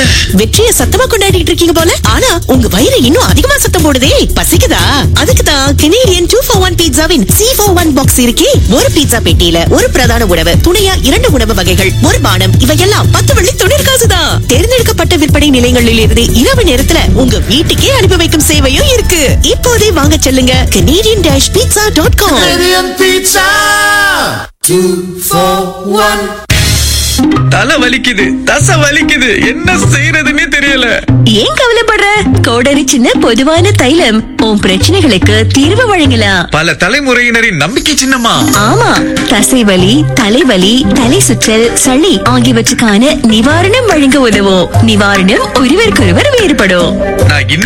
வெற்றியை சத்தமா கொண்டாடிட்டு இருக்கீங்க போல ஆனா உங்க வயிறு இன்னும் அதிகமா சத்தம் போடுதே பசிக்குதா அதுக்கு தான் கெனேடியன் டூ ஃபோர் ஒன் பீட்சாவின் சி ஃபோர் ஒன் பாக்ஸ் இருக்கே ஒரு பீட்சா பெட்டியில ஒரு பிரதான உணவு துணையா இரண்டு உணவு வகைகள் ஒரு பானம் இவையெல்லாம் பத்து வெள்ளி தொழில் காசுதான் தேர்ந்தெடுக்கப்பட்ட விற்பனை நிலையங்களில் இருந்து இரவு நேரத்துல உங்க வீட்டுக்கே அனுப்பி வைக்கும் சேவையும் இருக்கு இப்போதே வாங்க செல்லுங்க Canadian dash pizza dot com Canadian Pizza. Two, four, one. தலை வலிக்குது தசை வலிக்குது என்ன செய்யறதுன்னே தெரியல ஏன் கவலைப்படுற கோடரி சின்ன பொதுவான தைலம் உன் பிரச்சனைகளுக்கு தீர்வு வழங்கலாம் பல தலைமுறையினரின் நம்பிக்கை சின்னமா ஆமா தசைவலி தலைவலி தலை சுற்றல் சளி ஆகியவற்றுக்கான நிவாரணம் வழங்க உதவும் நிவாரணம் ஒருவருக்கொருவர் வேறுபடும் நான் இன்னைக்கு